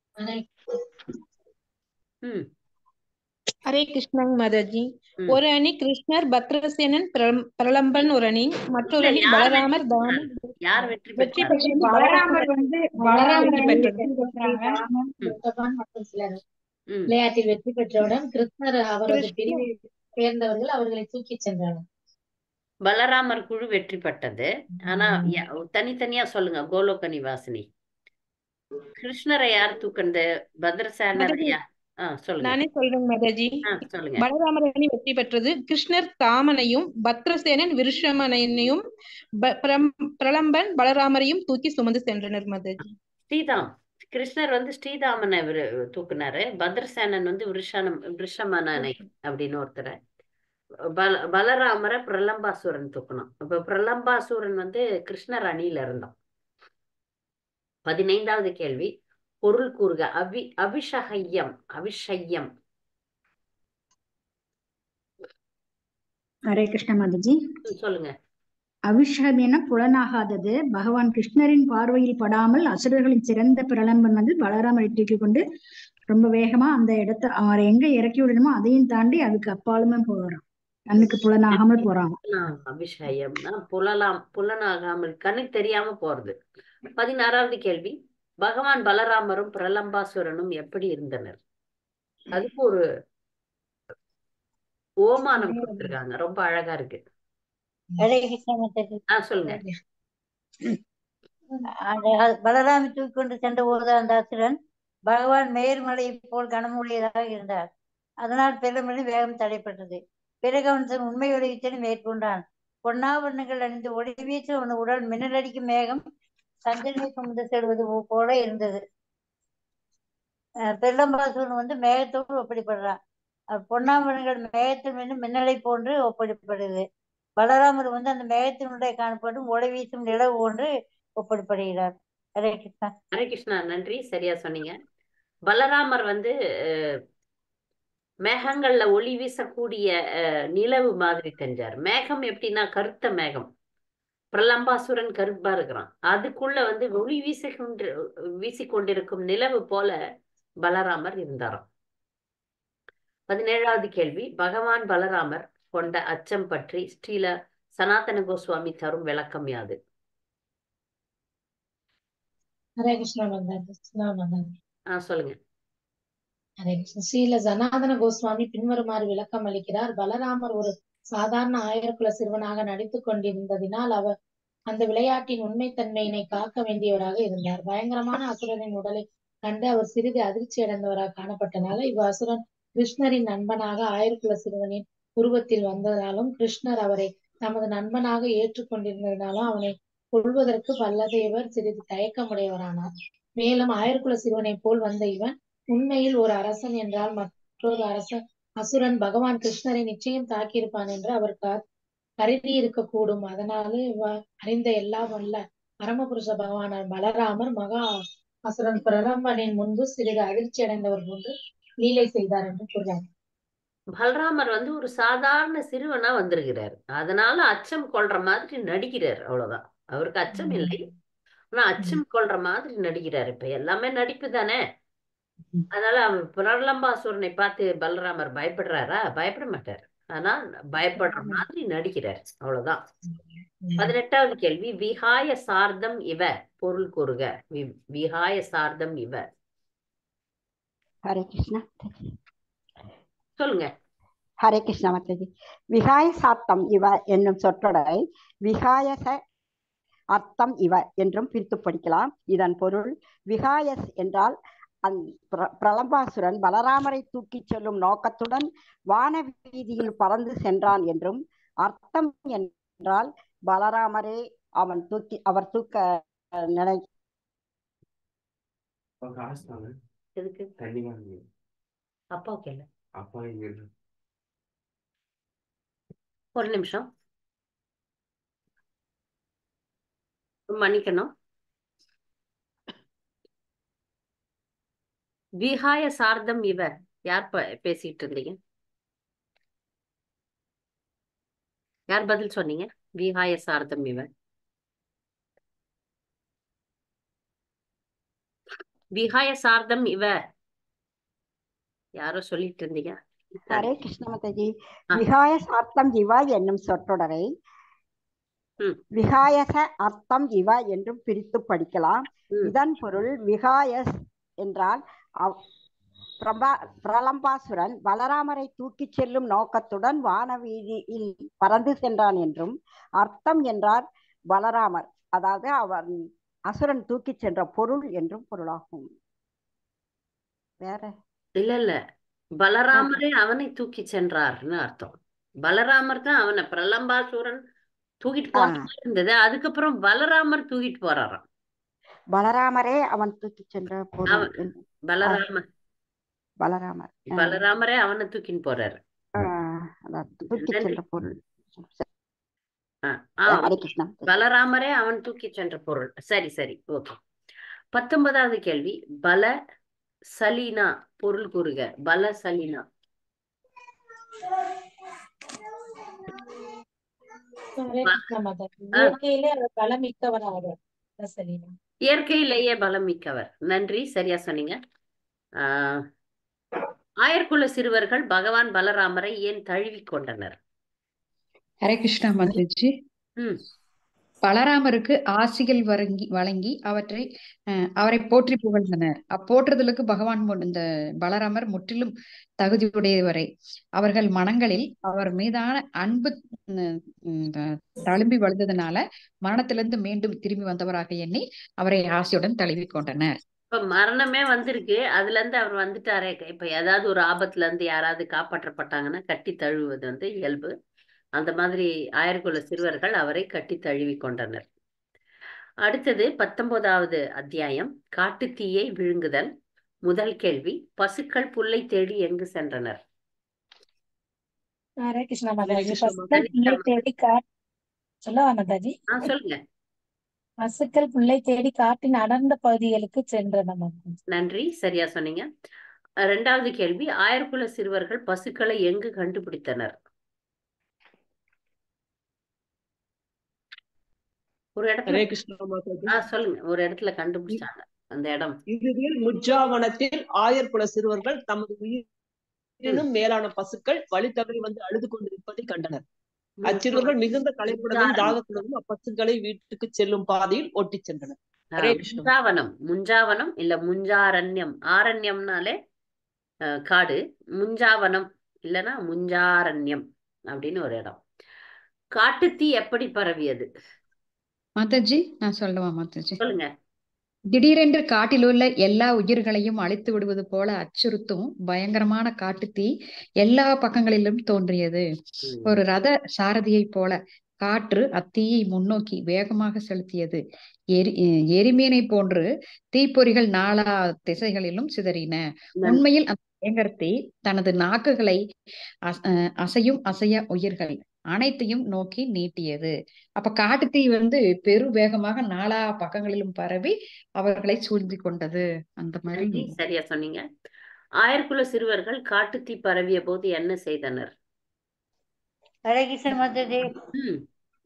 ம் ஹரே கிருஷ்ணா மாதாஜி ம். ஒரு அணி கிருஷ்ணர் பத்ரசேனன் பிரலம்- பிரலம்பன் ஒரு அணி மற்றொரு இல்ல அணி யார் பலராமர் வெற்றி தாமன் பெற்றார் யார் வெற்றி வெற்றி பெற்றார் பெற்றது பலராமர் வந்து பலராமர் வெற்றி வந்து பெற்றது வெற்றி பெற்றாங்க ம் ருத்தபான் மற்றும் சிலர் ம் விளையாட்டில் வெற்றி பெற்றவுடன் கிருஷ்ணர் அவரது கிருஷ்ணர் பிரிவை சேர்ந்தவர்கள் அவர்களை தூக்கிச் சென்றார்கள் பலராமர் குழு வெற்றி பெற்றது ஆனா ய- தனித்தனியா சொல்லுங்க கோலோக நிவாசினி கிருஷ்ணரை யார் தூக்குனது பத்ரசேனரை மாதாஜி யார் ஆ சொல்லுங்க நானே சொல்றேன் மாதாஜி ஆ சொல்லுங்க பலராமர் அணி வெற்றி பெற்றது கிருஷ்ணர் தாமனையும் பத்ரசேனன் விருஷமனையும் ப- பிரம்- பிரலம்பன் பலராமரையும் தூக்கி சுமந்து சென்றனர் மாதாஜி ஸ்ரீதாம் கிருஷ்ணர் வந்து ஸ்ரீதாமனை விரு- தூக்குனாரு பத்ரசேனன் வந்து விருஷனம் விருஷமனனை அப்படின்னு ஒருத்தரை பல பலராமரை பிரலம்பாசூரன் தூக்கணும் அப்ப பிரலம்பாசூரன் வந்து கிருஷ்ணர் அணியில இருந்தான் பதினைந்தாவது கேள்வி பொருள் கூறுக அவி அபிஷஹய்யம் அபிஷய்யம் ஹரே கிருஷ்ண மாதாஜி ம், சொல்லுங்க அவிஷம் என புலனாகாதது பகவான் கிருஷ்ணரின் பார்வையில் படாமல் அசுரர்களின் சிறந்த பிரலம்பன் வந்து பலராமரை தூக்கி கொண்டு ரொம்ப வேகமா அந்த இடத்த அவரை எங்க இறக்கி விடணுமோ அதையும் தாண்டி அதுக்கு அப்பாலுமே போறான் கண்ணுக்கு புலனாகாமல் போறான் ஆஹ் அபிஷயம்னா புலலாம் புலனாகாமல் கண்ணுக்கு தெரியாம போறது பதினாறாவது கேள்வி பகவான் பலராமரும் பிரலம்பாசுரனும் எப்படி இருந்தனர் அதுக்கு ஒரு ஓமானம் கொடுத்திருக்காங்க ரொம்ப அழகா இருக்கு ஹரே கிருஷ்ண மாதாஜி ஆஹ் சொல்லுங்க அந்த பலராமி தூக்கி கொண்டு சென்ற போது அந்த அசுரன் பகவான் மேர்மலையைப் போல் கனமுடையதாக இருந்தார் அதனால் பெருமளி வேகம் தடைப்பட்டது பிறகு அவன் தன் உண்மை உலகத்தை மேற்கொண்டான் பொன்னாவரணங்கள் அணிந்து ஒளி வீச்சு அவன் உடல் மின்னலடிக்கும் மேகம் சந்திரனை சுமந்து செல்வது போ- போல இருந்தது அஹ் பெரும்பாசூரன் வந்து மேகத்தோடு ஒப்பிடப்படுறான் அஹ் பொன்னாவரணங்கள் மேகத்தில் மீண்டும் மின்னலை போன்று ஒப்பிடப்படுது பலராமர் வந்து அந்த மேகத்தினுடைய காணப்படும் ஒளி வீசும் நிலவு போன்று ஒப்பிடப்படுகிறார் ஹரே கிருஷ்ணா ஹரே கிருஷ்ணா நன்றி சரியா சொன்னீங்க பலராமர் வந்து அஹ், மேகங்கள்ல ஒளி வீசக்கூடிய அஹ், நிலவு மாதிரி தெரிஞ்சார் மேகம் எப்படின்னா கருத்த மேகம் பிரலம்பாசுரன் கருப்பா இருக்கிறான் அதுக்குள்ள வந்து ஒளி வீசிக்கொண்டு வீசிக்கொண்டிருக்கும் நிலவு போல பலராமர் இருந்தாராம் பதினேழாவது கேள்வி பகவான் பலராமர் கொண்ட அச்சம் பற்றி ஸ்ரீல சனாதன கோஸ்வாமி தரும் விளக்கம் யாது ஹரே கிருஷ்ணா வந்தாரு கிருஷ்ணா வந்தாரு ஆ சொல்லுங்க ஹரே கிருஷ்ணா ஸ்ரீல சனாதன கோஸ்வாமி பின்வருமாறு விளக்கம் அளிக்கிறார் பலராமர் ஒரு சாதாரண ஆயர்குல சிறுவனாக நடித்துக் கொண்டிருந்ததினால் அவர் அந்த விளையாட்டின் உண்மைத்தன்மையினை காக்க வேண்டியவராக இருந்தார் பயங்கரமான அசுரனின் உடலை கண்டு அவர் சிறிது அதிர்ச்சி அடைந்தவராக காணப்பட்டனால இவ் அசுரன் கிருஷ்ணரின் நண்பனாக ஆயர்குல சிறுவனின் உருவத்தில் வந்ததாலும் கிருஷ்ணர் அவரை தமது நண்பனாக ஏற்றுக்கொண்டிருந்ததினாலும் அவனை கொள்வதற்கு வல்லதேவர் சிறிது தயக்கமுடையவரானார் மேலும் ஆயர்குல சிறுவனைப் போல் வந்த இவன் உண்மையில் ஒரு அரசன் என்றால் மற்றொரு அரசன் அசுரன் பகவான் கிருஷ்ணரை நிச்சயம் தாக்கியிருப்பான் என்று அவர் க- கருதி இருக்கக்கூடும் அதனால இவ- அறிந்த எல்லாம் வல்ல பரமபுருஷ பகவானார் பலராமர் மகா அசுரன் பிரலம்பனின் முன்பு சிறிது அதிர்ச்சி அடைந்தவர் போன்று லீலை செய்தார் என்று கூறுகிறார் பலராமர் வந்து ஒரு சாதாரண சிறுவனா வந்திருக்கிறார் அதனால அச்சம் கொள்ற மாதிரி நடிக்கிறார் அவ்வளவுதான் அவருக்கு அச்சம் இல்லை ஆனா அச்சம் கொள்ற மாதிரி நடிக்கிறார் இப்ப எல்லாமே நடிப்பு தானே அதனால அவர் பிரலம்பாசுரனை பார்த்து பலராமர் பயப்படுறாரா பயப்பட மாட்டார் ஆனா பயப்படுற மாதிரி நடிக்கிறார் அவ்வளவுதான் பதினெட்டாவது கேள்வி விஹாய சார்தம் இவ பொருள் கூறுக வி- விஹாய சார்தம் இவ ஹரே கிருஷ்ணா சொல்லுங்க ஹரே கிருஷ்ணா மாதாஜி விகாய சாத்தம் இவ என்னும் சொற்றொடரை விகாயச அர்த்தம் இவ என்றும் பிரித்து படிக்கலாம் இதன் பொருள் விகாயஸ் என்றால் அந் பிர- பிரலம்பாசுரன் பலராமரை தூக்கிச் செல்லும் நோக்கத்துடன் வான வீதியில் பறந்து சென்றான் என்றும் அர்த்தம் என்றால் பலராமரே அவன் தூக்கி அவர் தூக்க நினை காசு தாங்க எதுக்கு தண்ணி வாங்க அப்பா கேள அப்பா இங்க இருக்கு. ஒரு நிமிஷம் மன்னிக்கணும் விஹாய சார்தம் இவ யார் ப- பேசிட்டு இருந்தீங்க யார் பதில் சொன்னீங்க விஹாய சார்தம் இவ விஹாய சார்தம் இவ யாரோ சொல்லிட்டு இருந்தீங்க ஹரே கிருஷ்ண மாதாஜி ஆ. விகாய சார்த்தம் இவ என்னும் சொற்றொடரை ம். விகாயச அர்த்தம் இவ என்றும் பிரித்து படிக்கலாம் ம். இதன் பொருள் விகாயஸ் என்றால் அவ்- பிரபா- பிரலம்பாசுரன் பலராமரை தூக்கிச் செல்லும் நோக்கத்துடன் வானவீதியில் பறந்து சென்றான் என்றும் அர்த்தம் என்றால் பலராமர் அதாவது அவன் அசுரன் தூக்கிச் சென்ற பொருள் என்றும் பொருளாகும் வேற இல்ல இல்ல பலராமரே அவனை தூக்கி சென்றார்னு அர்த்தம் பலராமர் தான் அவனை பிரலம்பாசூரன் தூக்கிட்டு போன ஆ. மாதிரி இருந்தது அதுக்கப்புறம் பலராமர் தூக்கிட்டு போறாராம் பலராமரே அவன் தூக்கிச் சென்ற பொருள் அவன் என்று- பலராமர் பலராமர் ஆ. பலராமரே அவனை தூக்கின்னு போறாரு ஆ, அதான் தூக்கிச் நன்றி. சென்ற பொருள் ஆ, ஆ, ஹரே கிருஷ்ணா பலராமரே அவன் தூக்கி சென்ற பொருள் சரி சரி ஓகே பத்தொன்பதாவது கேள்வி பல சலீனா பொருள் கூறுக பல சலீனா ஹரே ப- கிருஷ்ணா மாதாஜி ஆ, இயற்கையிலே அவர் பலமிக்கவராக சரிங்களா இயற்கையிலேயே பலம் மிக்கவர் நன்றி சரியா சொன்னீங்க ஆஹ் ஆயர்குல சிறுவர்கள் பகவான் பலராமரை ஏன் தழுவிக் கொண்டனர் ஹரே கிருஷ்ணா மாதாஜி ம் பலராமருக்கு ஆசிகள் வழங்கி வழங்கி அவற்றை அஹ், அவரை போற்றி புகழ்ந்தனர் அப்போற்றுதலுக்கு பகவான் முன் இந்த பலராமர் முற்றிலும் தகுதியுடையவரே அவர்கள் மனங்களில் அவர் மீதான அன்பு உம், உம், த- தழும்பி வழுந்ததுனால மரணத்திலிருந்து மீண்டும் திரும்பி வந்தவராக எண்ணி அவரை ஆசையுடன் தழுவிக் கொண்டனர் இப்ப மரணமே வந்திருக்கு அதுல இருந்து அவர் வந்துட்டாரே இப்ப ஏதாவது ஒரு ஆபத்துல இருந்து யாராவது காப்பாற்றப்பட்டாங்கன்னா கட்டி தழுவுவது வந்து இயல்பு அந்த மாதிரி ஆயர்குல சிறுவர்கள் அவரை கட்டி தழுவி கொண்டனர் அடுத்தது பத்தொன்பதாவது அத்தியாயம் காட்டுத்தீயை விழுங்குதல் முதல் கேள்வி பசுக்கள் புல்லை தேடி எங்கு சென்றனர் ஹரே கிருஷ்ணா ஹரே மாதாஜி கிருஷ்ணா பசுக்கள் புல்லை தேடி கா சொல்லவா மாதாஜி ஆ சொல்லுங்க பசுக்கள் புல்லை தேடி காட்டின் அடர்ந்த பகுதிகளுக்கு சென்றன மாதாஜி நன்றி சரியா சொன்னீங்க அஹ் ரெண்டாவது கேள்வி ஆயர்குல சிறுவர்கள் பசுக்களை எங்கு கண்டுபிடித்தனர் ஒரு இடத்துல ஹரே கிருஷ்ணா மாதாஜி ஆ சொல்லுங்க ஒரு இடத்துல கண்டுபிடிச்சாங்க அந்த இடம் இதுவில் முஜ்ஜாவனத்தில் ஆயர்குல சிறுவர்கள் தமது ம், உயிரினும் மேலான பசுக்கள் வழி தவறி வந்து அழுது கொண்டிருப்பதை கண்டனர் முஜ்ஜா அச்சிறுவர்கள் மிகுந்த களைப்புடனும் முஜ்ஜாரண்யம் தாகத்துடனும் அப்பசுக்களை வீட்டுக்கு செல்லும் பாதையில் ஓட்டிச் சென்றனர் ஆ, ஹரே கிருஷ்ணா முஞ்சாவனம் முஞ்சாவனம் இல்ல முஞ்சாரண்யம் ஆரண்யம்னாலே அஹ், காடு முஞ்சாவனம் இல்லனா முஞ்சாரண்யம் அப்படின்னு ஒரு இடம் காட்டுத்தீ எப்படி பரவியது மாதாஜி நான் சொல்லவா மாதாஜி சொல்லுங்க திடீரென்று காட்டிலுள்ள எல்லா உயிர்களையும் அழித்து விடுவது போல அச்சுறுத்தும் பயங்கரமான காட்டுத்தீ எல்லா பக்கங்களிலும் தோன்றியது ம், ஒரு ரத சாரதியைப் போல காற்று அத்தீயை முன்னோக்கி வேகமாக செலுத்தியது எரி அஹ் எரிமீனை போன்று தீப்பொறிகள் நாலா திசைகளிலும் சிதறின நன்றி உண்மையில் அந்த பயங்கரத்தீ தனது நாக்குகளை அச- அஹ் அசையும் அசைய உயிர்கள் அனைத்தையும் நோக்கி நீட்டியது அப்ப காட்டுத்தீ வந்து பெரு வேகமாக நாலா பக்கங்களிலும் பரவி அவர்களை சூழ்ந்து கொண்டது அந்த மாதிரி நன்றி சரியா சொன்னீங்க ஆயர்குல சிறுவர்கள் காட்டுத்தீ பரவிய போது என்ன செய்தனர் ஹரே கிருஷ்ண மாதாஜி ம்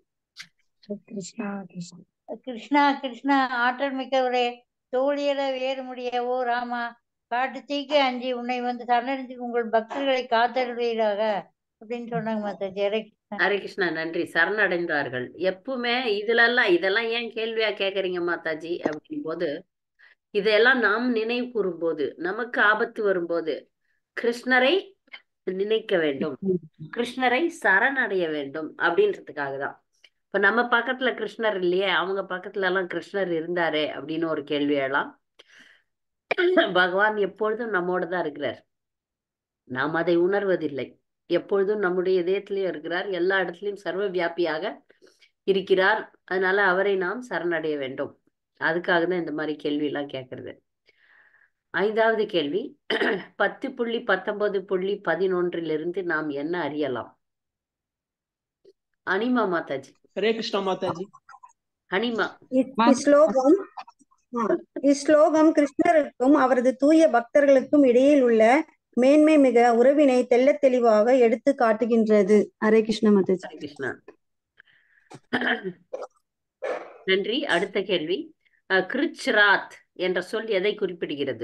கிருஷ்ணா கிருஷ்ணா கிருஷ்ணா கிருஷ்ணா ஆற்றல் மிக்கவரே தோழியர வேறு முடியவோ ராமா காட்டு தீக்கு அஞ்சி உன்னை வந்து சரணடைந்து உங்கள் பக்தர்களை காத்தருள்வீராக அப்படின்னு சொன்னாங்க மாதாஜி ஹரே கிருஷ்ணா ஹரே கிருஷ்ணா நன்றி சரணடைந்தார்கள் எப்பவுமே இதுல எல்லாம் இதெல்லாம் ஏன் கேள்வியா கேக்குறீங்க மாதாஜி அப்படின் போது இதையெல்லாம் நாம் நினைவு கூறும்போது நமக்கு ஆபத்து வரும்போது கிருஷ்ணரை நினைக்க வேண்டும் கிருஷ்ணரை சரணடைய வேண்டும் அப்படின்றதுக்காக தான் இப்ப நம்ம பக்கத்துல கிருஷ்ணர் இல்லையே அவங்க பக்கத்துல எல்லாம் கிருஷ்ணர் இருந்தாரே அப்படின்னு ஒரு கேள்வி எழலாம் பகவான் எப்பொழுதும் நம்மோட தான் இருக்கிறார் நாம் அதை உணர்வதில்லை எப்பொழுதும் நம்முடைய இதயத்திலேயே இருக்கிறார் எல்லா இடத்துலயும் சர்வ வியாபியாக இருக்கிறார் அதனால அவரை நாம் சரணடைய வேண்டும் அதுக்காக தான் இந்த மாதிரி கேள்வி எல்லாம் கேட்கறது ஐந்தாவது கேள்வி பத்து புள்ளி பத்தொன்பது புள்ளி பதினொன்றிலிருந்து நாம் என்ன அறியலாம் அனிமா மாதாஜி ஹரே கிருஷ்ணா மாதாஜி அனிமா இஸ்- இஸ்லோகம் ஆ, இஸ்லோகம் கிருஷ்ணருக்கும் அவரது தூய பக்தர்களுக்கும் இடையில் உள்ள மேன்மை மிக உறவினை தெள்ளத் தெளிவாக எடுத்து காட்டுகின்றது ஹரே கிருஷ்ண மாதாஜி ஹரே கிருஷ்ணா நன்றி அடுத்த கேள்வி அஹ், கிருச்ராத் என்ற சொல் எதை குறிப்பிடுகிறது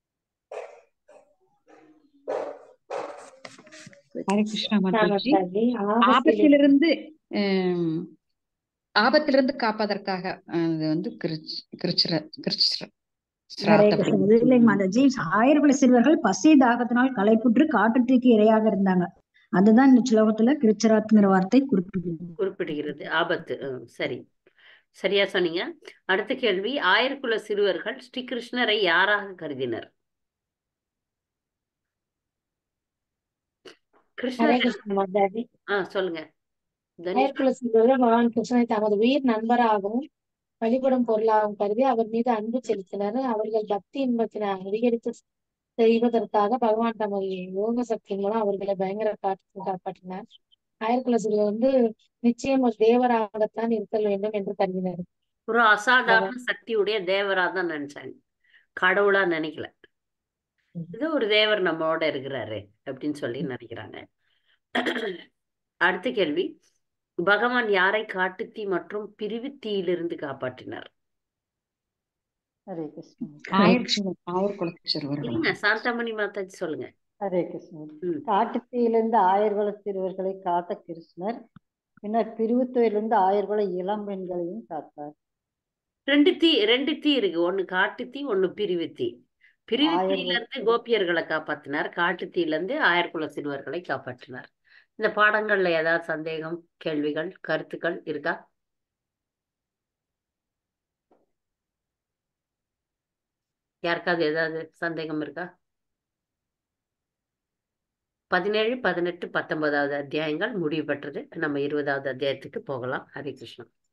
ஹரே கிருஷ்ணா மாதாஜி மாதாஜி ஆபத்திலிருந்து ஆபத்திலிருந்து ஆம், ஆபத்திலிருந்து காப்பதற்காக அஹ், அது வந்து கிருச் கிருச்சிர கிருச்சிர ஹரே ஸ்ராத் கிருஷ்ணன் அப்படின்னு இல்லைங்க மாதாஜி ஆயிரக்குள்ள சிறுவர்கள் பசி தாகத்தினால் களைப்புற்று காட்டுத்தீக்கு இரையாக இருந்தாங்க அதுதான் இந்த ஸ்லோகத்துல கிருச்சராத்ங்கிற வார்த்தை குறிப்பிடுது குறிப்பிடுகிறது ஆபத்து ஹம், சரி சரியா சொன்னீங்க அடுத்த கேள்வி ஆயர்குல சிறுவர்கள் ஸ்ரீ கிருஷ்ணரை யாராக கருதினர் ஹரே கிருஷ்ணர் கிருஷ்ணா மாதாஜி ஆ சொல்லுங்க தனுஷ் ஆயர்குல சிறுவர்கள் பகவான் கிருஷ்ணனை தமது உயிர் நண்பராகவும் வழிபடும் பொருளாகவும் கருதி அவர் மீது அன்பு செலுத்தினர் அவர்கள் பக்தி இன்பத்தினை அதிகரித்து செய்வதற்காக பகவான் தமது யோக சக்தியின் மூலம் அவர்களை பயங்கர காற்று காப்பாற்றினார் ஆயர்குல சிறுவர் வந்து நிச்சயம் ஒரு தேவராகத்தான் இருத்தல் வேண்டும் என்று கருதினர் ஒரு அசாதாரண சக்தியுடைய தேவரா தான் நினைச்சாங்க கடவுளா நினைக்கல இது ஒரு தேவர் நம்மளோட இருக்கிறாரு அப்படின்னு சொல்லி நினைக்கிறாங்க அடுத்த கேள்வி பகவான் யாரை காட்டுத்தீ மற்றும் பிரிவுத்தீயிலிருந்து காப்பாற்றினார் ஹரே கிருஷ்ணா ஆயர் ஆயர் குலத்து சிறுவர்கள் இல்லைங்க சாந்தமணி மாதாஜி சொல்லுங்க ஹரே கிருஷ்ணன் ம். காட்டுத்தீயிலிருந்து ஆயர்குல சிறுவர்களை காத்த கிருஷ்ணர் பின்னர் பிரிவுத்துறையிலிருந்து ஆயர்குல இளம் பெண்களையும் காத்தார் ரெண்டு தீ ரெண்டு தீ இருக்கு ஒண்ணு காட்டுத்தீ ஒண்ணு பிரிவுத்தீ பிரிவுத்தீயில ஆயர்குல இருந்து கோபியர்களை காப்பாத்தினார் காட்டுத்தீயில இருந்து ஆயர்குல சிறுவர்களை காப்பாற்றினார் இந்த பாடங்கள்ல ஏதாவது சந்தேகம் கேள்விகள் கருத்துக்கள் இருக்கா யாருக்காவது ஏதாவது சந்தேகம் இருக்கா பதினேழு பதினெட்டு பத்தொன்பதாவது அத்தியாயங்கள் முடிவு பெற்றது நம்ம இருபதாவது அத்தியாயத்துக்கு போகலாம் ஹரே கிருஷ்ணா